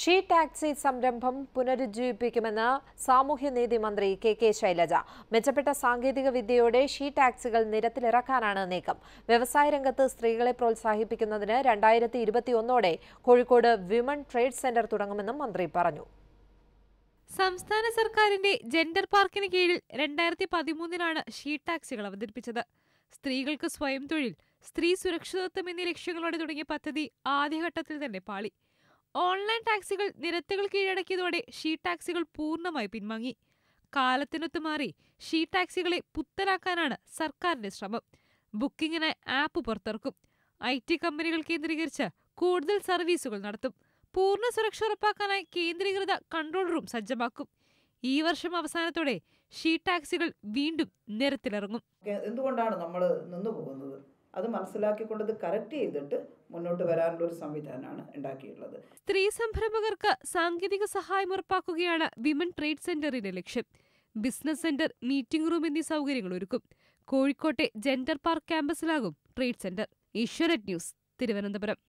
she taxi സംരംഭം പുനരുജ്ജീവിപ്പിക്കുമെന്ന് സാമൂഹ്യനീതി മന്ത്രി കെ കെ ശൈലജ മെച്ചപ്പെട്ട സാങ്കേതിക വിദ്യയോടെ ഷീ ടാക്സികൾ നിരത്തിലിറക്കാനാണ് നീക്കം വ്യവസായ രംഗത്ത് സ്ത്രീകളെ പ്രോത്സാഹിപ്പിക്കുന്നതിന് രണ്ടായിരത്തി ഇരുപത്തിയൊന്നോടെ കോഴിക്കോട് വിമൺ ട്രേഡ് സെന്റർ തുടങ്ങുമെന്നും മന്ത്രി പറഞ്ഞു സംസ്ഥാന സർക്കാരിന്റെ ജെൻഡർ പാർക്കിന് കീഴിൽ രണ്ടായിരത്തി പതിമൂന്നിലാണ് ഷീ ടാക്സികൾ അവതരിപ്പിച്ചത് സ്ത്രീകൾക്ക് സ്വയം തൊഴിൽ സ്ത്രീ സുരക്ഷിതത്വം എന്നീ ലക്ഷ്യങ്ങളോടെ തുടങ്ങിയ പദ്ധതി ആദ്യഘട്ടത്തിൽ തന്നെ പാളി ഓൺലൈൻ ടാക്സികൾ നിരത്തുകൾ കീഴടക്കിയതോടെ ഷീ ടാക്സികൾ പൂർണ്ണമായി പിൻവാങ്ങി കാലത്തിനൊത്തു മാറി ഷീ ടാക്സികളെ പുത്തനാക്കാനാണ് സർക്കാരിന്റെ ശ്രമം ബുക്കിംഗിനായി ആപ്പ് പുറത്തിറക്കും ഐ ടി കമ്പനികൾ കേന്ദ്രീകരിച്ച് കൂടുതൽ സർവീസുകൾ നടത്തും പൂർണ്ണ സുരക്ഷ ഉറപ്പാക്കാനായി കേന്ദ്രീകൃത കൺട്രോൾ റൂം സജ്ജമാക്കും ഈ വർഷം അവസാനത്തോടെ ഷീ ടാക്സികൾ വീണ്ടും നിരത്തിലിറങ്ങും എ- എന്തുകൊണ്ടാണ് നമ്മൾ നിന്നു പോകുന്നത് അത് മനസ്സിലാക്കിക്കൊണ്ട് ഇത് കറക്റ്റ് ചെയ്തിട്ട് മുന്നോട്ട് വരാനുള്ള ഒരു സംവിധാനമാണ് ഉണ്ടാക്കിയിട്ടുള്ളത് സ്ത്രീ സംരംഭകർക്ക് സാങ്കേതിക സഹായം ഉറപ്പാക്കുകയാണ് വിമൻ ട്രേഡ് സെന്ററിന്റെ ലക്ഷ്യം ബിസിനസ് സെന്റർ മീറ്റിംഗ് റൂം എന്നീ സൗകര്യങ്ങൾ ഒരുക്കും കോഴിക്കോട്ടെ ജെൻഡർ പാർക്ക് ക്യാമ്പസിലാകും trade centre Asianet news Thiruvananthapuram